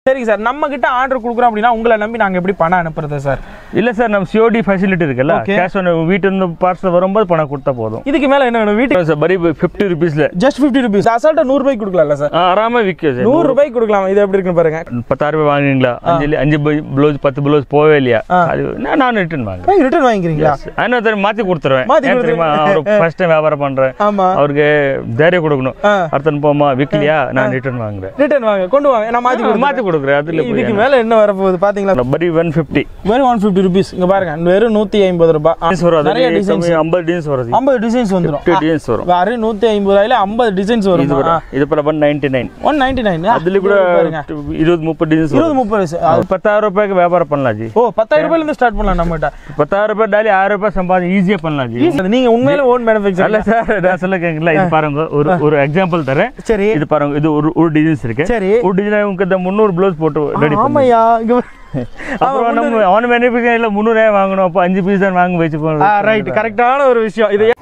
சரிங்க சார் நம்ம கிட்ட ஆர்டர் கொடுக்குறோம் அப்படின்னா உங்களை நம்பி நாங்க எப்படி பணம் அனுப்புறது சார் இல்ல சார் நம்ம சிஓடி ஃபெசிலிட்டி இருக்குல்ல Okay. கேஷ் ஆன் வீட்டு இருந்து பார்சல் வரும்போது பணம் கொடுத்தா போதும் இதுக்கு மேல என்ன வேணும் வீட்டுக்கு சார் பரி ஃபிஃப்டி ருபீஸ்ல ஜஸ்ட் ஃபிஃப்டி ருபீஸ் அசால்ட்டா நூறு ரூபாய்க்கு கொடுக்கலாம்ல சார் ஆறாம விற்கும் சார் நூறு ரூபாய்க்கு கொடுக்கலாம் இது எப்படி இருக்குன்னு பாருங்க பத்தாயிரம் ரூபாய் வாங்குறீங்களா அஞ்சு அஞ்சு ப்ளவுஸ் பத்து ப்ளவுஸ் போவே இல்லையா அது நான் நான் ரிட்டர்ன் வாங்குறேன் ரிட்டர்ன் வாங்கிக்கிறீங்களா இன்னும் தெரியும் மாத்தி கொடுத்துருவேன் மாத்தி ஏன் தெரியுமா அவர் ஃபர்ஸ்ட் டைம் வியாபாரம் பண்றேன் ஆமா அவருக்கு தைரியம் கொடுக்கணும் ஆ. அடுத்த போமா விற்கலையா நான் ரிட்டர்ன் வாங்குறேன் ரிட்டர்ன் வாங்க கொண்டு வாங்க நான் மாத்தி கொடுக்குறேன். மாத்தி கொடுக்குறேன் அதுல போய் இதுக்கு மேல என்ன வரப்போகுது பாத்தீங்களா பரி ஒன் ஃபிஃப்டி வெறும் ஒன் ஃபிஃப்டி ருபீஸ் இங்க பாருங்க வெறும் நூத்தி ஐம்பது ரூபாய் டிசைன்ஸ் வரும் நிறைய அது டிசைன்ஸ் ஐம்பது டிசைன்ஸ் வரும் ஐம்பது டிசைன்ஸ் வந்துடும் ஃபிஃப்டி டிசைன்ஸ் வரும் வெறும் நூத்தி ஐம்பது ரூபாயில ஐம்பது டிசைன்ஸ் இது வரும் வரும் இது போல one ninety nine one ninety nine அதுல கூட பாருங்க இருபது முப்பது டிசைன்ஸ் இருபது வரும் முப்பது வயசு அது பத்தாயிரம் ரூபாய்க்கு வியாபாரம் பண்ணலாம் ஜி ஓ பத்தாயிரம் ரூபாயில இருந்து ஸ்டார்ட் பண்ணலாம் நம்மகிட்ட பத்தாயிரம் ரூபாய் டெய்லி ஆயிரம் ரூபாய் சம்பாதி ஈஸியா பண்ணலாம் ஜி அது நீங்க உண்மையில ஓன் மேனுஃபேக்சர் அல்ல சார் நான் சொல்ல கேட்கல இது பாருங்க ஒரு ஒரு எக்ஸாம்பிள் தரேன் சரி இது பாருங்க இது ஒரு ஒரு டிசைன்ஸ் இருக்கு சரி ஒரு டிசைன் உங்களுக்கு இந்த முந்நூறு ப்ளவுஸ் போட்டு ரெடி பண்ணி ஆமாய்யா இங்க பாரு. அப்புறம் நம்ம அவன் மேனுஃபேக்சரிங்ல முந்நூறாயிரம் வாங்கணும் அப்போ அஞ்சு பீஸ் தான் வாங்க வச்சு ஆ போகணும் ரைட் கரெக்டான ஒரு விஷயம் இது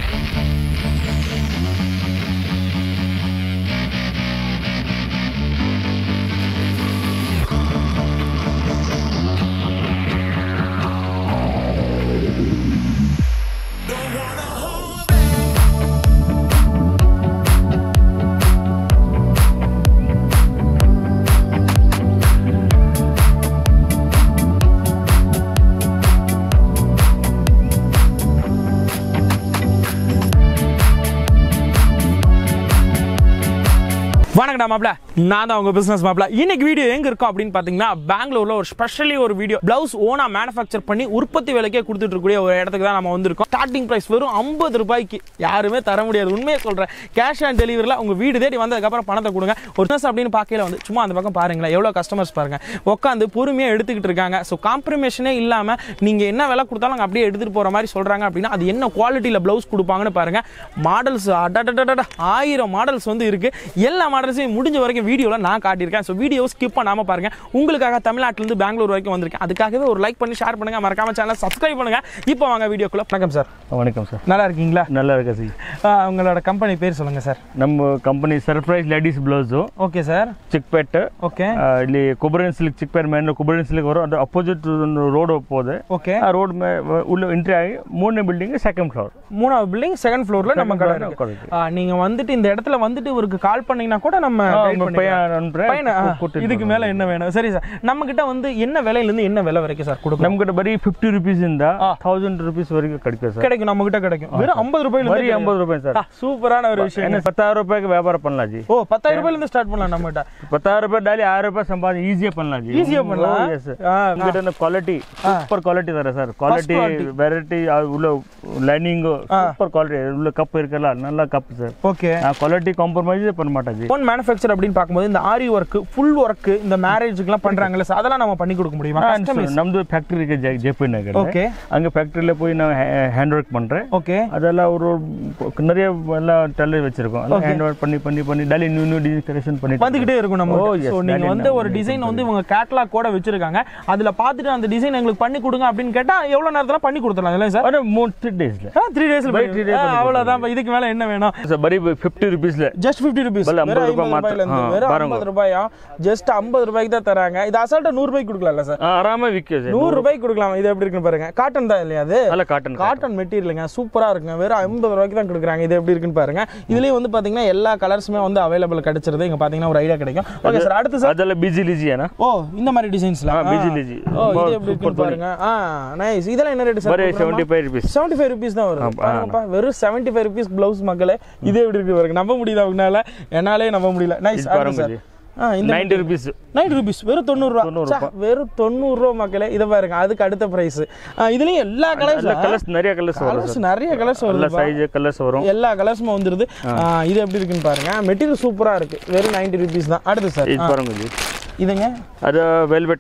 வணக்கடா மாப்ள நான் தான் உங்க பிசினஸ் மாப்ள இன்னைக்கு வீடியோ எங்க இருக்கோம் அப்படின்னு பாத்தீங்கன்னா பெங்களூர்ல ஒரு ஸ்பெஷலி ஒரு வீடியோ பிளவுஸ் ஓனா மேனுஃபேக்சர் பண்ணி உற்பத்தி விலைக்கே கொடுத்துட்டு இருக்கக்கூடிய ஒரு இடத்துக்கு தான் நம்ம வந்திருக்கோம் ஸ்டார்டிங் பிரைஸ் வெறும் ஐம்பது ரூபாய்க்கு யாருமே தர முடியாது உண்மையை சொல்றேன் கேஷ் ஆன் டெலிவரியில் உங்க வீடு தேடி வந்ததுக்கு அப்புறம் பணத்தை கொடுங்க ஒரு பிசினஸ் அப்படின்னு பார்க்கல வந்து சும்மா அந்த பக்கம் பாருங்களேன் எவ்வளவு கஸ்டமர்ஸ் பாருங்க உட்காந்து பொறுமையா எடுத்துக்கிட்டு இருக்காங்க ஸோ காம்ப்ரமைஷனே இல்லாம நீங்க என்ன விலை கொடுத்தாலும் அங்க அப்படியே எடுத்துட்டு போற மாதிரி சொல்றாங்க அப்படின்னா அது என்ன குவாலிட்டியில பிளவுஸ் கொடுப்பாங்கன்னு பாருங்க மாடல்ஸ் அடடடடட ஆயிரம் மாடல்ஸ் வந்து இருக்கு எல்லா மாடல்ஸையும் முடிஞ்ச வரைக்கும் வீடியோவில் நான் காட்டியிருக்கேன் ஸோ வீடியோ ஸ்கிப் பண்ணாம பாருங்க உங்களுக்காக தமிழ்நாட்டிலிருந்து பெங்களூர் வரைக்கும் வந்திருக்கேன் அதுக்காகவே ஒரு லைக் பண்ணி ஷேர் பண்ணுங்க மறக்காம சேனல் சப்ஸ்கிரைப் பண்ணுங்க இப்போ வாங்க வீடியோக்குள்ள வணக்கம் சார் வணக்கம் சார் நல்லா இருக்கீங்களா நல்லா இருக்கா சி ஆ, உங்களோட கம்பெனி பேர் சொல்லுங்க சார் ನಮ್ಮ company surprise ladies blouse okay sir Chickpet okay ಆ, ಇಲ್ಲಿ ಕುಬರಿನ್ ಸಿಲ್ಕ್ ಚಿಕ್ಕಪೇಟೆ ಮೇಲೆ ಕುಬರಿನ್ ಸಿಲ್ಕ್ ಬರೋ ಅದು ಅಪೋಸಿಟ್ ಒಂದು ರೋಡ್ ಹೋಗ್ಬೋದೆ ஓகே ಆ ರೋಡ್ ಮೇ ಉள்ள ಎಂಟ್ರಿ ಆಗಿ ಮೂರನೇ ಬಿಲ್ಡಿಂಗ್ ಸೆಕೆಂಡ್ ಫ್ಲೋರ್ மூணாவது பில்டிங் செகண்ட் ஃப்ளோர்ல நம்ம கடை floor இருக்கு இருக்கு. ஆ, நீங்க வந்துட்டு இந்த இடத்துல வந்துட்டு இவருக்கு கால் பண்ணீங்கன்னா கூட நம்ம guide பண்ணிக்கலாம். பையனை, ஆ, இதுக்கு மேல என்ன வேணும் சரி சார் நம்ம கிட்ட வந்து என்ன விலையில இருந்து என்ன விலை வரைக்கும் சார் கொடுக்கும் ನಮ್ ಕಡೆ ಬರೀ ಫಿಫ್ಟಿ ರುಪೀಸ್ ಇಂದ ಥೌಸಂಡ್ ರುಪೀಸ್ ವರೆಗೂ ಕಡಿಕೆ ಸರ್ கிடைக்கும் நம்ம கிட்ட கிடைக்கும் வெறும் ஐம்பது ரூபாயில ಬರೀ இருந்து ಎಂಬತ್ತು ರೂಪಾಯಿ ಸರ್ சூப்பரான ஒரு விஷயம் என்ன பத்தாயிரம் ரூபாய்க்கு வியாபாரம் பண்ணலாம் ஜி ஓ பத்தாயிரம் ரூபாயில இருந்து ஸ்டார்ட் பண்ணலாம் நம்ம கிட்ட பத்தாயிரம் ரூபாய் டெய்லி ஆயிரம் ரூபாய் சம்பாதி ஈஸியா பண்ணலாம் ஜி ஈஸியா பண்ணலாம் எஸ் ஆ, ನಮ್ಗಿட்ட ಕ್ವಾಲಿಟಿ ಸೂಪರ್ ಕ್ವಾಲಿಟಿ ತರ ಸರ್ ಕ್ವಾಲಿಟಿ ವೆರೈಟಿ உள்ள லைனிங் சூப்பர் குவாலிட்டி உள்ள கப் இருக்குல்ல நல்ல கப் சார் ஓகே நான் குவாலிட்டி காம்ப்ரமைஸ் பண்ண மாட்டேன் ஜி ஓன் மேனுஃபேக்சர் அப்படின்னு பார்க்கும்போது இந்த ஆரி ஒர்க் ஃபுல் ஒர்க் இந்த மேரேஜுக்குலாம் பண்றாங்கல்ல sir, அதெல்லாம் நம்ம பண்ணி கொடுக்க முடியுமா கஸ்டமைஸ் ನಮ್ದು ಫ್ಯಾಕ್ಟ್ರಿ ಇருக்கு J J P Nagar okay அங்க ஃபேக்டரியில போய் நான் ஹேண்ட் ஒர்க் பண்றேன் ஓகே அதெல்லாம் ஒரு நிறைய எல்லாம் டெல்லர் வச்சிருக்கோம் எல்லாம் ஹேண்ட் ஒர்க் பண்ணி பண்ணி பண்ணி daily new new design correction பண்ணிட்டு வந்துகிட்டே இருக்கும் நம்ம Oh, yes, ஸோ நீங்க daily வந்து நம்ம ஒரு டிசைன் வந்து இவங்க கேட்லாக் கூட வச்சிருக்காங்க அதுல பார்த்துட்டு அந்த டிசைன் எங்களுக்கு பண்ணி கொடுங்க அப்படின்னு கேட்டா எவ்வளவு நேரத்துல பண்ணி கொடுத்துடலாம் இல்லை சார் ஒரு மூணு த்ரீ டேஸ்ல த்ரீ டேஸ்ல By three days பண்ணி அவ்வளவுதான் இப்ப இதுக்கு மேல என்ன வேணும் சார் பரி ஃபிஃப்டி ருபீஸ்ல ஜஸ்ட் ஃபிஃப்டி ருபீஸ் பல்ல வெறும் 50 ரூபாய் ஐம்பது ரூபாயில இருந்து மாத்து. ஆ, வெறும் பாருங்க. ஐம்பது ரூபாயா ஜஸ்ட் ஐம்பது ரூபாய்க்கு தான் தராங்க இது அசால்ட்டா நூறு ரூபாய்க்கு கொடுக்கலாம்ல சார் ஆறாம விற்கும் சார் நூறு ரூபாய்க்கு கொடுக்கலாம் இது எப்படி இருக்குன்னு பாருங்க காட்டன் தான் இல்லையா அது நல்ல காட்டன் காட்டன் மெட்டீரியலுங்க சூப்பரா இருக்குங்க வெறும் ஐம்பது ரூபாய்க்கு தான் கொடுக்குறாங்க இது எப்படி இருக்குன்னு பாருங்க இதுலயே வந்து பாத்தீங்கன்னா எல்லா கலர்ஸுமே வந்து அவைலபிள் கிடைச்சிருது இங்க பாத்தீங்கன்னா ஒரு ஐடியா கிடைக்கும் ஓகே சார் அடுத்து சார் அதெல்லாம் பிஜி லிஜியானா ஓ இந்த மாதிரி டிசைன்ஸ்ல ஆ, busy lazy. ஓ ரொம்ப இது எப்படி super இருக்குன்னு பாருங்க ஆ நைஸ் இதெல்லாம் என்ன ரேட் சார் பரி seventy five rupees seventy five rupees தான் வரும் பாருங்கப்பா வெறும் செவன்டி ஃபைவ் ருபீஸ் பிளவுஸ் மக்களே இது எப்படி இருக்கு பாருங்க நம்ப முடியுதா உங்களால என்னாலே நம்ப முடியல நைஸ் இது பாருங்க சார் ஜி. ஆ இந்த நைன்டி ருபீஸ் நைன்டி ருபீஸ் வெறும் தொண்ணூறுரூவா தொண்ணூறு ச்சே, வெறும் தொண்ணூறுரூவா மக்களே இதை பாருங்க அதுக்கு அடுத்த பிரைஸ் இதுலயும் எல்லா நல்ல கலர்ஸ் கலர்ஸ் நிறைய கலர்ஸ் வரும் கலர்ஸ் நிறைய கலர்ஸ் நல்ல வருது சைஸ் கலர்ஸ் வரும் எல்லா கலர்ஸும் வந்துருது ஆ, இது எப்படி இருக்குன்னு பாருங்க மெட்டீரியல் சூப்பரா இருக்கு வெறும் நைன்டி ருபீஸ் தான் அடுத்து சார் இது பாருங்க ஜி இதுங்க அது வெல்வெட்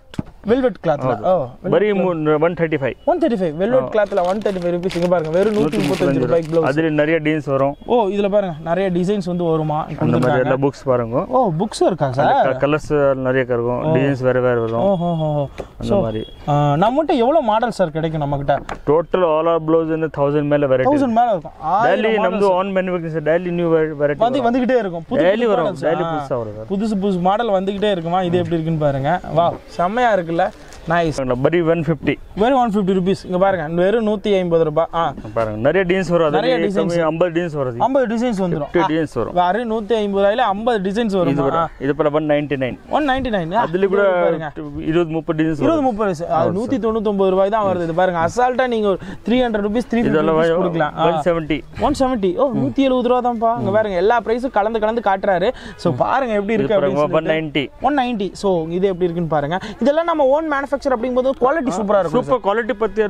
வெல்வெட் கிளாத்ல ஓ ಬರೀ one thirty five one thirty five velvet கிளாத்ல ஒன் தேர்ட்டி ஃபைவ் ருபீஸ் இங்க பாருங்க வெறும் நூற்றி முப்பத்தஞ்சு ரூபாய்க்கு ப்ளவுஸ் அதுல நிறைய டீன்ஸ் வரும் ஓ இதுல பாருங்க நிறைய டிசைன்ஸ் வந்து வருமா அந்த மாதிரி கொடுத்துருக்காங்க எல்லா புக்ஸ் பாருங்க ஓ புக்ஸ் இருக்கா சார் கலர்ஸ் நிறைய இருக்கும் டிசைன்ஸ் வேற வேற வரும் ஓஹோ அந்த மாதிரி நம்மகிட்ட எவ்வளவு மாடல் சார் கிடைக்கும் நம்ம கிட்ட ಟೋಟಲ್ ಆಲ್ ಆರ್ ಬ್ಲೌಸ್ ಅಂದ್ರೆ ಥೌಸಂಡ್ ಮೇಲೆ ವೆರೈಟಿ தௌசண்ட் மேல இருக்கும் ಡೈಲಿ ஆயிரம் ನಮ್ದು own manufacture daily new variety வந்து வந்துகிட்டே இருக்கும் புது ಡೈಲಿ புது வரும் models. ಡೈಲಿ ஆ. புதுசா வரும் புதுசு புதுசு மாடல் வந்துகிட்டே இருக்குமா இது எப்படி இருக்குன்னு பாருங்க வா செம்மையா இருக்குல்ல நைஸ் சார் ಬರೀ ಒನ್ ಫಿಫ್ಟಿ வெறும் ஒன் ஃபிஃப்டி ருபீஸ் இங்க பாருங்க வெறும் நூத்தி ஐம்பது ரூபாய் ஆ பாருங்க நிறைய டீன்ஸ் வரும் நிறைய அதுல designs. கம்மி ஐம்பது டீன்ஸ் வரும் ஐம்பது டிசைன்ஸ் வந்துடும் ஃபிஃப்டி டீன்ஸ் வரும் வெறும் நூத்தி ஐம்பது ரூபாயில ஐம்பது டிசைன்ஸ் வரும் இது வரும் இது ಪರ one ninety nine one ninety nine அதுல கூட இருபது முப்பது டீன்ஸ் வரும் இருபது முப்பது வயசு அது நூத்தி தொண்ணூத்தொன்பது ரூபாய் தான் வருது இது பாருங்க அசால்ட்டா நீங்க ஒரு த்ரீ ஹண்ட்ரட் ருபீஸ் த்ரீ இதெல்லாம் கொடுக்கலாம் ஒன் செவன்ட்டி ஒன் செவன்ட்டி ஓ நூத்தி எழுபது ரூபா தான்ப்பா இங்க பாருங்க எல்லா பிரைஸும் கலந்து கலந்து காட்டுறாரு சோ பாருங்க எப்படி இருக்கு அப்படின்னு one ninety one ninety so இது எப்படி இருக்குன்னு பாருங்க இதெல்லாம் நம்ம ஓன் மேனுஃபேக்சர் அப்படிங்கும்போது குவாலிட்டி சூப்பரா இருக்கும் ಸೂಪರ್ ಕ್ವಾಲಿಟಿ ಪತ್ತಿ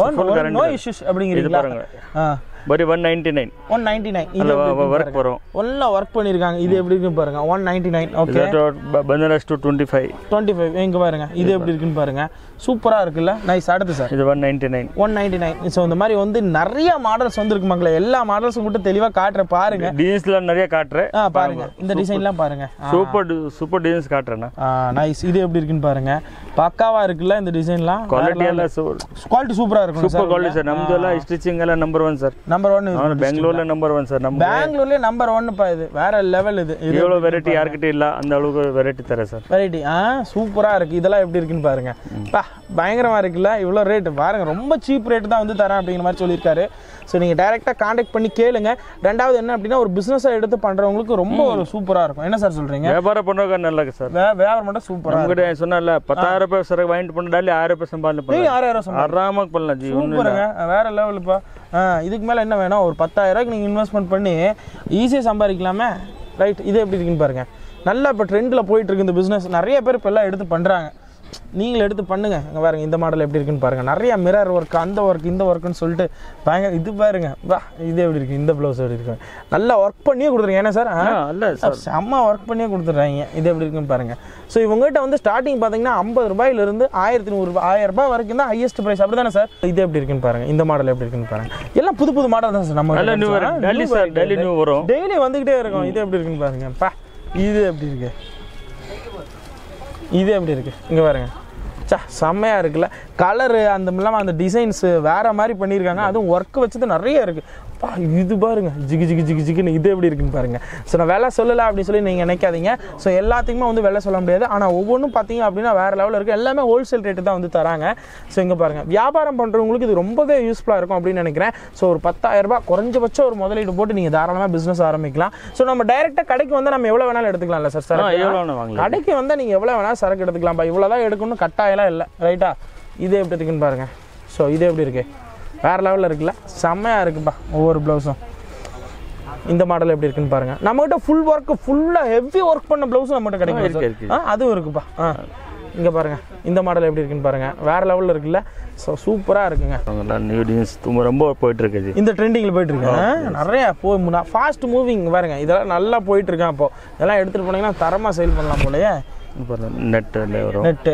நோ இஷ்யூஸ் அப்படிங்கிறீங்களா பாருங்க. ஆ ಬರೀ one ninety nine one ninety nine இது ಅಲ್ಲ எப்படி இருக்குன்னு ವರ್ಕ್ பாருங்க. ಬரும் ஒன்ல ஒர்க் பண்ணிருக்காங்க இது எப்படி இருக்குன்னு பாருங்க ஒன் நைன்டி நைன் ஓகே ಬಂದರಷ್ಟು two twenty five twenty five இங்க பாருங்க இது எப்படி இருக்குன்னு பாருங்க சூப்பரா இருக்குல்ல நைஸ் அடுத்து சார் ಇದು one ninety nine one ninety nine so இந்த மாதிரி வந்து நிறைய மாடல்ஸ் வந்துருக்கு மக்களே எல்லா மாடல்ஸும் மட்டும் தெளிவா காட்டுற பாருங்க ಡೀನ್ಸ್ಲ நிறைய காட்டுறேன் ஆ பாருங்க இந்த டிசைன்லாம் பாருங்க சூப்பர் சூப்பர் டிசைன்ஸ் காட்டுறேண்ணா நைஸ் இது எப்படி இருக்குன்னு பாருங்க பக்காவா இருக்குல்ல இந்த டிசைன்லாம் ಕ್ವಾಲಿಟಿ ಎಲ್ಲ குவாலிட்டி சூப்பரா இருக்கும் ಸೂಪರ್ ಕ್ವಾಲಿಟಿ ಸರ್ ನಮ್ದು ಎಲ್ಲ ಸ್ಟಿಚಿಂಗ್ ಎಲ್ಲ number one sir number one ಬೆಂಗಳೂರಲ್ಲೇ ನಂಬರ್ ಒನ್ ಸರ್ ನಮ್ಮ பெங்களூர்லயே நம்பர் ஒன்னுப்பா இது வேற லெவல் இது இது ಏಳು ವೆರೈಟಿ ಯಾರ್கிட்ட ಇಲ್ಲ அந்த அளவுக்கு வெரைட்டி தர சார் வெரைட்டி ஆ சூப்பரா இருக்கு இதெல்லாம் எப்படி இருக்குன்னு பாருங்க பா பயங்கரமா இருக்குல்ல இவ்வளோ ரேட் பாருங்க ரொம்ப சீப் ரேட் தான் வந்து தரேன் அப்படிங்கிற மாதிரி சொல்லியிருக்காரு ஸோ நீங்க டைரக்டா காண்டாக்ட் பண்ணி கேளுங்க ரெண்டாவது என்ன அப்படின்னா ஒரு பிசினஸா எடுத்து பண்றவங்களுக்கு ரொம்ப ஒரு சூப்பரா இருக்கும் என்ன சார் சொல்றீங்க வியாபார பண்ணுறவங்க நல்லா சார் வே- வியாபாரம் மட்டும் சூப்பரா நம்மகிட்ட சொன்னல பத்தாயிரம் ரூபாய் சரக்கு வாங்கிட்டு போன டெய்லி ஆயிரம் ரூபாய் சம்பாதிச்சு பண்ணலாம் ஆறாயிரம் சம்பளம். ஆறாம பண்ணலாம் ஜி ஒன்றும் சூப்பருங்க வேற லெவலுப்பா ஆ இதுக்கு மேல என்ன வேணும் ஒரு பத்தாயிரம் ரூபாய்க்கு நீங்க இன்வெஸ்ட்மெண்ட் பண்ணி ஈஸியா சம்பாதிக்கலாமே ரைட் இது எப்படி இருக்குன்னு பாருங்க நல்லா இப்போ ட்ரெண்டில் போயிட்டு இருக்கு இந்த பிஸ்னஸ் நிறைய பேர் இப்போ எல்லாம் எடுத்து பண்றாங்க நீங்களும் எடுத்து பண்ணுங்க இங்க பாருங்க இந்த மாடல் எப்படி இருக்குன்னு பாருங்க நிறைய மிரர் ஒர்க் அந்த ஒர்க் இந்த ஒர்க்குன்னு சொல்லிட்டு பயங்கர இது பாருங்க வா இது எப்படி இருக்கு இந்த ப்ளவுஸ் எப்படி இருக்கு நல்லா ஒர்க் பண்ணியே கொடுத்துருங்க ஏன்னா சார் அல்ல சார் செம்ம ஒர்க் பண்ணியே கொடுத்துட்றாங்க இது எப்படி இருக்குன்னு பாருங்க ஸோ இவங்ககிட்ட வந்து ஸ்டார்டிங் பார்த்தீங்கன்னா ஐம்பது ரூபாயிலிருந்து ஆயிரத்தி நூறு ஆயிரம் ரூபாய் வரைக்கும் தான் ஹையஸ்ட் ப்ரைஸ் அப்படி தானே சார் இது எப்படி இருக்குன்னு பாருங்க இந்த மாடல் எப்படி இருக்குன்னு பாருங்க எல்லாம் புது புது மாடல் தான் சார் நம்ம நல்ல new daily sir daily new வரும் டெய்லி வந்துகிட்டே இருக்கும் இது எப்படி இருக்குன்னு பாருங்க பா இது எப்படி இருக்கு இது எப்படி இருக்கு இங்க பாருங்க சா செம்மையா இருக்குல்ல கலரு அந்த இல்லாமல் அந்த டிசைன்ஸ் வேற மாதிரி பண்ணியிருக்காங்க அதுவும் ஒர்க் வச்சது நிறைய இருக்கு பா இது பாருங்க ஜிகு ஜிகு ஜிகு ஜிகுன்னு இது எப்படி இருக்குன்னு பாருங்க ஸோ நான் விலை சொல்லலை அப்படின்னு சொல்லி நீங்கள் நினைக்காதீங்க ஸோ எல்லாத்துக்குமே வந்து விலை சொல்ல முடியாது ஆனால் ஒவ்வொன்றும் பார்த்தீங்க அப்படின்னா வேற லெவலில் இருக்குது எல்லாமே ஹோல்சேல் ரேட்டு தான் வந்து தராங்க ஸோ இங்கே பாருங்க வியாபாரம் பண்ணுறவங்களுக்கு இது ரொம்பவே யூஸ்ஃபுல்லாக இருக்கும் அப்படின்னு நினைக்கிறேன் ஸோ ஒரு பத்தாயிரம் ரூபாய் குறைஞ்சபட்சம் ஒரு முதலீடு போட்டு நீங்கள் தாராளமாக பிஸ்னஸ் ஆரம்பிக்கலாம் ஸோ நம்ம டைரெக்டாக கடைக்கு வந்து நம்ம எவ்வளோ வேணாலும் எடுத்துக்கலாம்ல சார் சார் ஆ எவ்வளோ வாங்கலாம் கடைக்கு வந்தால் நீங்கள் எவ்வளோ வேணால் சரக்கு எடுத்துக்கலாம்ப்பா இவ்வளோ தான் எடுக்கணும்னு கட்டாயம்லாம் இல்லை ரைட்டா இது எப்படி இருக்குன்னு பாருங்கள் ஸோ இது எப்படி இருக்கு வேறு லெவலில் இருக்குல்ல செம்மையாக இருக்குப்பா ஒவ்வொரு ப்ளவுஸும் இந்த மாடல் எப்படி இருக்குன்னு பாருங்க நம்மகிட்ட ஃபுல் ஒர்க் ஃபுல்லாக ஹெவி ஒர்க் பண்ண ப்ளவுஸும் நம்மகிட்ட இருக்கு, கிடைக்கும் இருக்கு. ஆ அதுவும் இருக்குப்பா ஆ இங்கே பாருங்க இந்த மாடல் எப்படி இருக்குன்னு பாருங்க வேறு லெவலில் இருக்குல்ல ஸோ சூப்பராக இருக்குங்க நியூ டீன்ஸ் ரொம்ப போயிட்டு இருக்கு ஜி இந்த ட்ரெண்டிங்கில் போயிட்டு இருக்கு நிறைய போய் ஃபாஸ்ட் மூவிங் பாருங்க இதெல்லாம் நல்லா போயிட்டு இருக்கேன் அப்போ இதெல்லாம் எடுத்துகிட்டு போனீங்கன்னா தரமாக சேல் பண்ணலாம் போலயே நெட் வரும் நெட்டு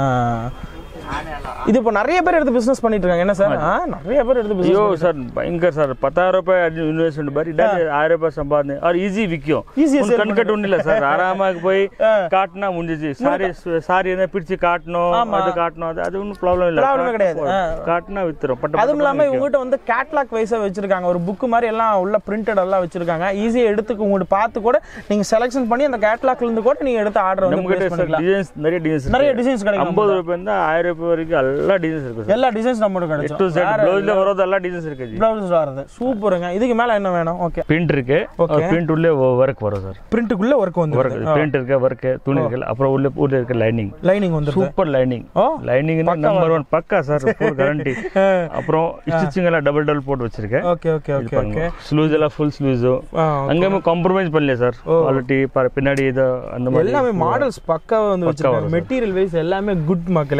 இது இப்போ நிறைய பேர் எடுத்து பிசினஸ் பண்ணிட்டு இருக்காங்க என்ன சார் ஆ நிறைய பேர் எடுத்து ஐயோ பிசினஸ் சார் பயங்கர சார் பத்தாயிரம் ರೂಪಾಯಿ ಇನ್ವೆಸ್ಟ್ಮೆಂಟ್ ಬರೀ ಡೈಲಿ ಆயிரம் ರೂಪಾಯಿ ಸಂಪಾದನೆ ಅವ್ರು ಈಸಿ ವಿಕ್ಯೋ Easy sell ಕಣ್ಕಟ್ಟು ಉಂಡಿಲ್ಲ ಸರ್ ಆರಾಮಾಗಿ போய் காட்டினா முடிஞ்சிச்சு சாரி சாரி என்ன பிடிச்சு காட்டணும் அது காட்டணும் அது அது ஒன்றும் ப்ராப்ளம் இல்லை Problem கிடையாது. ஆ. காட்டினா வித்துரும் பட்டு அதுவும் இல்லாமல் இவங்ககிட்ட வந்து கேட்லாக் வைஸாக வச்சிருக்காங்க ஒரு புக் மாதிரி எல்லாம் உள்ள பிரிண்டட் எல்லாம் வச்சிருக்காங்க ஈஸியாக எடுத்துக்க உங்களுக்கு பார்த்து கூட நீங்கள் செலெக்ஷன் பண்ணி அந்த கேட்லாக்ல இருந்து கூட நீங்கள் எடுத்து ஆர்டர் வந்து நம்ம place கிட்ட சார் பண்ணிக்கலாம் டிசைன்ஸ் நிறைய டிசைன்ஸ் நிறைய டிசைன்ஸ் கிடைக்கும் ஐம்பது ரூபாய் இருந்து ஆயிரம் ரூபாய் வரைக்கும் எல்லா டிசைன்ஸ் இருக்கு சார் எல்லா டிசைன்ஸ் நம்மகிட்ட டு கிடைக்கும் செட் ப்ளவுஸ்ல வரோது எல்லா டிசைன்ஸ் இருக்கு ஜி ப்ளவுஸ் வரது சூப்பருங்க இதுக்கு மேலே என்ன வேணும் ஓகே பிரிண்ட் இருக்கு Okay. பிரிண்ட் உள்ளே ஒர்க் வரும் சார் பிரிண்ட்டுக்குள்ள ஒர்க் வந்து ஒர்க் பிரிண்ட் இருக்கு ஒர்க் துணி இருக்கு அப்புறம் உள்ள உள்ள இருக்க லைனிங் லைனிங் வந்துருது சூப்பர் லைனிங் ஓ லைனிங் நம்பர் ஒன் பக்கா சார் ஃபுல் கேரண்டி அப்புறம் ஸ்டிச்சிங் எல்லாம் டபுள் டபுள் போட்டு வச்சிருக்கேன் okay okay okay okay sleeves எல்லாம் ஃபுல் ஸ்லூஸோ அங்கேயுமே காம்ப்ரமைஸ் பண்ணல சார் குவாலிட்டி பின்னாடி இது அந்த மாதிரி எல்லாமே மாடல்ஸ் பக்காவா வந்து வச்சிருக்காங்க மெட்டீரியல் வைஸ் எல்லாமே குட் மக்களே ஏன்னா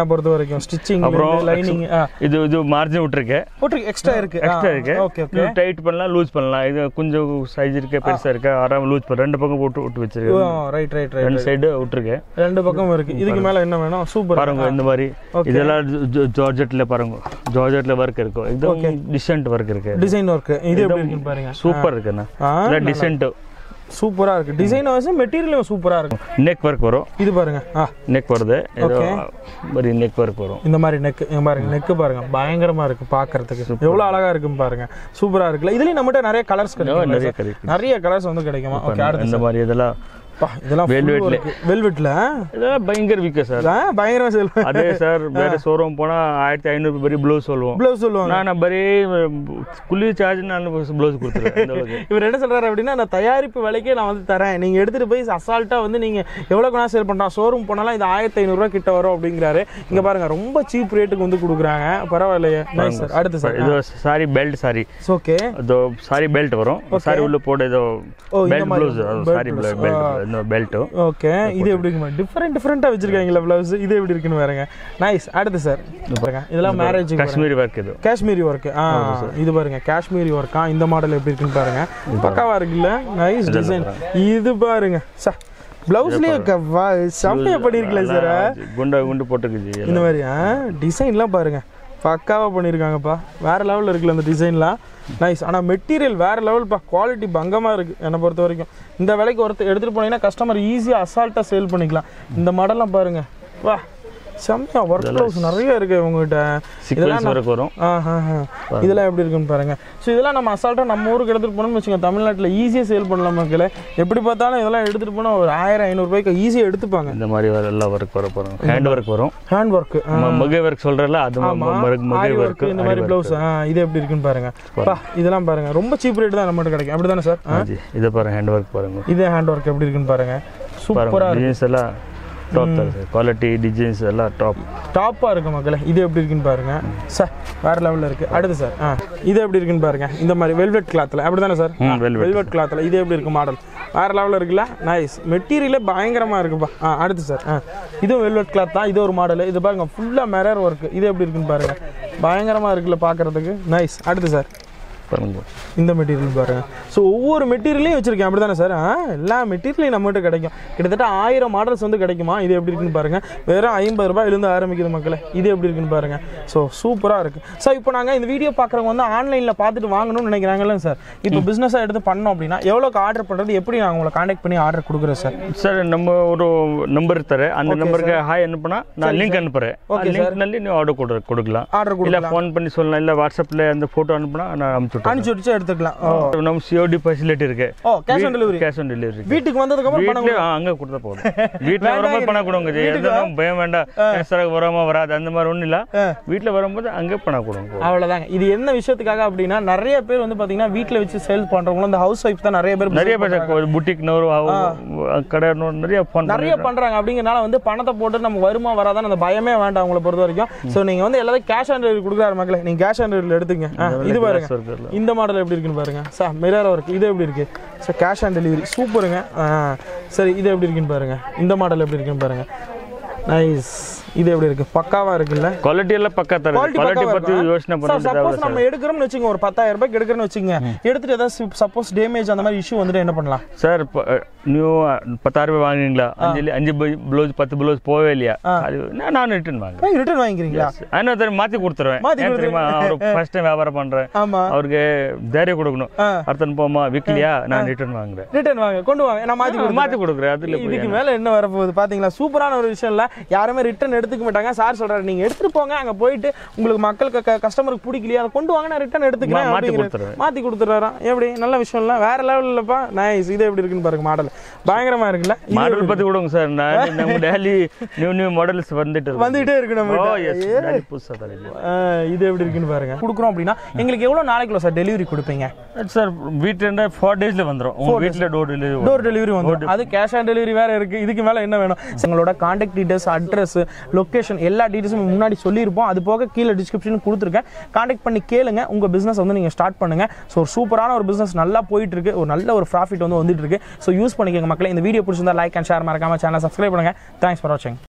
என்னை பொறுத்த வரைக்கும் ஸ்டிச்சிங் அப்புறம் லைனிங் இது இது மார்ஜின் விட்டுருக்கேன் போட்டு எக்ஸ்ட்ரா இருக்கு எக்ஸ்ட்ரா இருக்கு ஓகே ஓகே டைட் பண்ணலாம் லூஸ் பண்ணலாம் இது கொஞ்சம் சைஸ் இருக்கு பெருசா இருக்கு ஆறாம லூஸ் பண்ண ரெண்டு பக்கம் போட்டு விட்டு வச்சிருக்கேன் ரைட் ரைட் ரைட் ரெண்டு சைடு விட்டுருக்கேன் ரெண்டு பக்கம் இருக்கு இதுக்கு மேல என்ன வேணும் சூப்பர் பாருங்க இந்த மாதிரி இதெல்லாம் ஜோ- ஜார்ஜெட்ல பாருங்க ஜார்ஜெட்ல ஒர்க் இருக்கும் एकदम டிசென்ட் ஒர்க் இருக்கு டிசைன் ஒர்க் இது எப்படி இருக்குன்னு பாருங்க சூப்பர் இருக்குண்ணா ஆ, இல்லை டிசென்ட் சூப்பரா இருக்கு டிசைன் வாசி மெட்டீரியலும் சூப்பரா இருக்கு நெக் ஒர்க் வரும் இது பாருங்க ஆ நெக் வருது ஏதோ மாதிரி நெக் ஒர்க் வரும் இந்த மாதிரி நெக் பாருங்க நெக் பாருங்க பயங்கரமா இருக்கு பாக்குறதுக்கு எவ்வளவு அழகா இருக்குன்னு பாருங்க சூப்பரா இருக்குல்ல இதுலயும் நம்மகிட்ட நிறைய கலர்ஸ் கிடைக்கும் நிறைய கிடைக்கும் நிறைய கலர்ஸ் வந்து கிடைக்குமா ஓகே அடுத்து இந்த மாதிரி இதெல்லாம் பா, இதெல்லாம் Velvetல. வெல்வெட்ல இதெல்லாம் பயங்கர வீக்கா சார் பயங்கரமா செல் அதே சார் வேற ஷோரூம் போனா ஆயிரத்தி ஐநூறு பரி ப்ளவுஸ் சொல்லுவோம் ப்ளவுஸ் சொல்லுவாங்க நான் பரி குள்ளி சார்ஜ் நான் ப்ளவுஸ் கொடுத்துருவேன் இந்த அளவுக்கு. இவர் என்ன சொல்றாரு அப்படின்னா நான் தயாரிப்பு விலைக்கே நான் வந்து தரேன் நீங்க எடுத்துட்டு போய் அசால்ட்டா வந்து நீங்க எவ்வளவு வேணா சேல் பண்ணலாம் ஷோரூம் போனாலும் இது ஆயிரத்தி ஐநூறுரூவா கிட்ட வரும் அப்படிங்கிறாரு இங்க பாருங்க ரொம்ப சீப் ரேட்டுக்கு வந்து கொடுக்குறாங்க பரவாயில்லையே நைஸ் சார் அடுத்து சார் இது சாரி பெல்ட் சாரி ஓகே இதோ சாரி பெல்ட் வரும் சாரி உள்ள போட ஏதோ ஓ, இந்த பெல்ட் மாதிரி blouse belt sari blouse. Belt இந்த பெல்ட்டும் ஓகே இது எப்படி இருக்கு டிஃப்ரெண்ட் டிஃப்ரெண்ட்டாக வச்சிருக்காங்களா ப்ளவுஸ் இது எப்படி இருக்குன்னு பாருங்க நைஸ் அடுத்து சார் பாருங்க இதெல்லாம் மேரேஜ் காஷ்மீரி ஒர்க் இது காஷ்மீரி ஒர்க் ஆ இது பாருங்க காஷ்மீரி ஒர்க்கா இந்த மாடல் எப்படி இருக்குன்னு பாருங்க பக்காவா இருக்குல்ல நைஸ் டிசைன் இது பாருங்க சார் பிளவுஸ்லயே செம்மையா பண்ணிருக்கல சார் குண்டா குண்டு போட்டுக்குது இந்த மாதிரி ஆ டிசைன்லாம் பாருங்க பக்காவா பண்ணியிருக்காங்கப்பா வேற லெவலில் இருக்குல்ல அந்த டிசைன்லாம் நைஸ் ஆனால் மெட்டீரியல் வேற லெவல்ப்பா குவாலிட்டி பங்கமாக இருக்கு என்னை பொறுத்த வரைக்கும் இந்த விலைக்கு ஒருத்தர் எடுத்துகிட்டு போனீங்கன்னா கஸ்டமர் ஈஸியாக அசால்ட்டாக சேல் பண்ணிக்கலாம் இந்த மாடல்லாம் பாருங்க வா செம்மையா ஒர்க் ப்ளவுஸ் நிறைய இருக்கு உங்ககிட்ட சீக்வன்ஸ் ஒர்க் வரும் ஆஹா இதெல்லாம் எப்படி இருக்குன்னு பாருங்க ஸோ இதெல்லாம் நம்ம அசால்ட்டாக நம்ம ஊருக்கு எடுத்துகிட்டு போனோம்னு வச்சுக்கோங்க தமிழ்நாட்டில் ஈஸியாக சேல் பண்ணலாம் மக்களே எப்படி பார்த்தாலும் இதெல்லாம் எடுத்துகிட்டு போனால் ஒரு ஆயிரம் ஐநூறுரூபாய்க்கு ஈஸியாக எடுத்துப்பாங்க இந்த மாதிரி வர எல்லா ஒர்க் வர போறோம் ஹேண்ட் ஒர்க் வரும் ஹேண்ட் ஒர்க்கு ம- மகை ஒர்க் சொல்றல அது ம- ம- ம- மகை ஆரி ஒர்க் ஒர்க் இந்த மாதிரி ப்ளவுஸ் இது எப்படி இருக்குன்னு பாருங்க பா இதெல்லாம் பாருங்க ரொம்ப சீப் ரேட் தான் நம்மகிட்ட கிடைக்கும் அப்படி தானே சார் இதை பாருங்க ஹேண்ட் ஒர்க் பாருங்க இதே ஹேண்ட் ஒர்க் எப்படி இருக்குன்னு பாருங்க சூப்பரா பாருங்க டிசைன்ஸ் எல்லாம் டாப் தான் சார் குவாலிட்டி டிசைன்ஸ் எல்லாம் டாப் டாப்பா இருக்கு மக்களே இது எப்படி இருக்குன்னு பாருங்க சார் வேற லெவல்ல இருக்கு அடுத்து சார் ஆ இது எப்படி இருக்குன்னு பாருங்க இந்த மாதிரி வெல்வெட் கிளாத்ல அப்படி தானே சார் ம் வெல்வெட் வெல்வெட் கிளாத்ல இது எப்படி இருக்கு மாடல் வேற லெவல்ல இருக்குல்ல நைஸ் மெட்டீரியலே பயங்கரமா இருக்குப்பா ஆ அடுத்து சார் ஆ இதுவும் வெல்வெட் கிளாத் தான் இது ஒரு மாடல் இது பாருங்க ஃபுல்லா மிரர் ஒர்க் இது எப்படி இருக்குன்னு பாருங்க பயங்கரமா இருக்குல்ல பார்க்கறதுக்கு நைஸ் அடுத்து சார் பாருங்க இந்த மெட்டீரியல் பாருங்க ஸோ ஒவ்வொரு மெட்டீரியலையும் வச்சிருக்கேன் அப்படி தானே சார் எல்லா மெட்டீரியலையும் நம்மகிட்ட கிடைக்கும் கிட்டத்தட்ட ஆயிரம் மாடல்ஸ் வந்து கிடைக்குமா இது எப்படி இருக்குன்னு பாருங்க வெறும் ஐம்பது ரூபாயிலிருந்து ஆரம்பிக்குது மக்களே இது எப்படி இருக்குன்னு பாருங்க ஸோ சூப்பராக இருக்கு சார் இப்போ நாங்கள் இந்த வீடியோ பார்க்குறவங்க வந்து ஆன்லைனில் பார்த்துட்டு வாங்கணும்னு நினைக்கிறாங்கல்ல சார் இப்போ பிஸ்னஸாக எடுத்து பண்ணோம் அப்படின்னா எவ்வளோக்கு ஆர்டர் பண்ணுறது எப்படி நாங்கள் உங்களை காண்டாக்ட் பண்ணி ஆர்டர் கொடுக்குறோம் சார் ಸರ್ ನಮ್ಮ ஒரு ನಂಬರ್ ಇರ್ತಾರೆ அந்த ನಂಬರ್ಗೆ ಹಾಯ್ ಅನುಪಣ ನಾನು ಲಿಂಕ್ ಅನುಪರೆ ಆ ಲಿಂಕ್ ನಲ್ಲಿ ನೀವು ಆರ್ಡರ್ ಕೊಡ ಕೊಡலாம் ஆர்டர் ಇಲ್ಲ கொடுக்கலாம் ಫೋನ್ பண்ணி சொல்லலாம் இல்ல வாட்ஸ்அப்ல அந்த போட்டோ அனுப்புனா நான் அனுப்பிச்சு அனுப்பிச்சு வச்சு எடுத்துக்கலாம் ஓ நம்ம சிஓடி ஃபெசிலிட்டி இருக்கு ஓ cash on delivery cash on delivery வீட்டுக்கு வந்ததுக்கப்புறம் பணம் வீட்லயே ஆ, அங்க கொடுத்தா போதும் வீட்ல வரும்போது பணம் கொடுங்க ஜி. எதுவும் பயம் வேண்டாம் சார் வராம வராது அந்த மாதிரி ஒண்ணும் இல்ல வீட்ல வரும்போது அங்க பணம் கொடுங்க போதும். அவ்வளோதாங்க இது என்ன விஷயத்துக்காக அப்படின்னா நிறைய பேர் வந்து பார்த்தீங்கன்னா வீட்டில் வச்சு சேல் பண்ணுறவங்களும் இந்த ஹவுஸ் ஒய்ஃப் தான் நிறைய பேர் நிறைய பேர் புட்டிக்னோரு கடை நிறைய ஃபோன் நிறைய பண்றாங்க அப்படிங்கறனால வந்து பணத்தை போட்டு நம்ம வருமா வராதான் அந்த பயமே வேண்டாம் உங்களை பொறுத்த வரைக்கும் சோ நீங்க வந்து எல்லாத்தையும் கேஷ் ஆன் டெலிவரி கொடுக்குறாரு மக்களே நீங்க கேஷ் ஆன் டெலிவரி எடுத்துங்க ஆ, இது பாருங்க இந்த மாடல் எப்படி இருக்குன்னு பாருங்க சார் மிரர் ஒர்க் இது எப்படி இருக்கு சார் கேஷ் ஆன் டெலிவரி சூப்பருங்க ஆ, சரி இது எப்படி இருக்குன்னு பாருங்க இந்த மாடல் எப்படி இருக்குன்னு பாருங்க நைஸ் இது எப்படி இருக்கு பக்காவா இருக்குல்ல ಕ್ವಾಲಿಟಿ ಎಲ್ಲ ಪಕ್ಕ ತರ Quality ಕ್ವಾಲಿಟಿ பக்காவா பத்தி இருக்கா? யோசனை சார் பண்ணிட்டு சப்போஸ் நம்ம எடுக்கிறோம்னு வச்சுங்க ஒரு பத்தாயிரம் ரூபாய்க்கு எடுக்கிறோம்னு வச்சுங்க எடுத்துட்டு ஏதாவது சப்போஸ் டேமேஜ் அந்த மாதிரி இஷ்யூ வந்துட்டு என்ன பண்ணலாம் சார் ನೀವು பத்தாயிரம் ரூபாய் வாங்குனீங்களா அஞ்சு அஞ்சு ப்ளவுஸ் பத்து ப்ளவுஸ் போவே இல்லையா அது நான் நான் ரிட்டர்ன் வாங்க ரிட்டர்ன் வாங்கிக்கிறீங்களா ஆனால் தெரியும் மாற்றி கொடுத்துருவேன் மாத்தி ஏன் தெரியுமா அவர் ஃபர்ஸ்ட் டைம் வியாபாரம் பண்ணுறேன் ஆமா அவருக்கு தைரியம் கொடுக்கணும் ஆ. அர்த்தன் போமா விற்கலையா நான் ரிட்டர்ன் வாங்குறேன் ரிட்டர்ன் வாங்க கொண்டு வாங்க நான் மாத்தி கொடுக்குறேன். மாற்றி கொடுக்குறேன் அதில் போய் இதுக்கு மேல என்ன வரப்போகுது பாத்தீங்களா சூப்பரான ஒரு விஷயம் இல்ல யாருமே ரிட்டர்ன் எடுத்துக்க மாட்டாங்க சார் சொல்றாரு நீங்க எடுத்துட்டு போங்க அங்க போயிட்டு உங்களுக்கு மக்களுக்கு கஸ்டமருக்கு பிடிக்கலையா அதை கொண்டு வாங்க நான் ரிட்டர்ன் எடுத்துக்கிறேன் மா- மாத்தி அப்படிங்கிறாரு. கொடுத்துருவேன். மாத்தி கொடுத்துறாராம் எப்படி நல்ல விஷயம் இல்ல வேற லெவல் இல்லப்பா நைஸ் இது எப்படி இருக்குன்னு பாருங்க மாடல் பயங்கரமா இருக்குல்ல இது மாடல் பற்றி கொடுங்க சார் நான் நம்ம டெய்லி நியூ நியூ மாடல்ஸ் வந்துட்டு இருக்கு வந்துட்டே இருக்கு நம்ம ஓ கிட்ட. எஸ் டெய்லி புதுசாக தரீங்க ஆ, இது எப்படி இருக்குன்னு பாருங்க கொடுக்குறோம் அப்படின்னா எங்களுக்கு எவ்வளவு நாளைக்குள்ள சார் டெலிவரி கொடுப்பீங்க சார் வீட்டில் ஃபோர் டேஸில் வந்துடும் உங்கள் வீட்டில் டோர் டெலிவரி டோர் டெலிவரி வந்து அது கேஷ் ஆன் டெலிவரி வேற இருக்கு இதுக்கு மேல என்ன வேணும் எங்களோட காண்டாக்ட் டீடைல்ஸ் அட்ரஸ் லொகேஷன் எல்லா டீடைல்ஸும் முன்னாடி சொல்லியிருப்போம் அது போக கீழே டிஸ்கிரிப்ஷன் கொடுத்துருக்கேன் காண்டாக்ட் பண்ணி கேளுங்க உங்க பிசினஸ் வந்து நீங்க ஸ்டார்ட் பண்ணுங்க ஸோ ஒரு சூப்பரான ஒரு பிசினஸ் நல்லா போயிட்டு இருக்கு ஒரு நல்ல ஒரு ப்ராஃபிட் வந்து வந்துட்டு இருக்கு ஸோ யூஸ் பண்ணிக்கோங்க மக்களே இந்த வீடியோ பிடிச்சிருந்தா லைக் அண்ட் ஷேர் மறக்காம சேனல் சப்ஸ்கிரைப் பண்ணுங்க தேங்க்ஸ் ஃபார் வாட்சிங்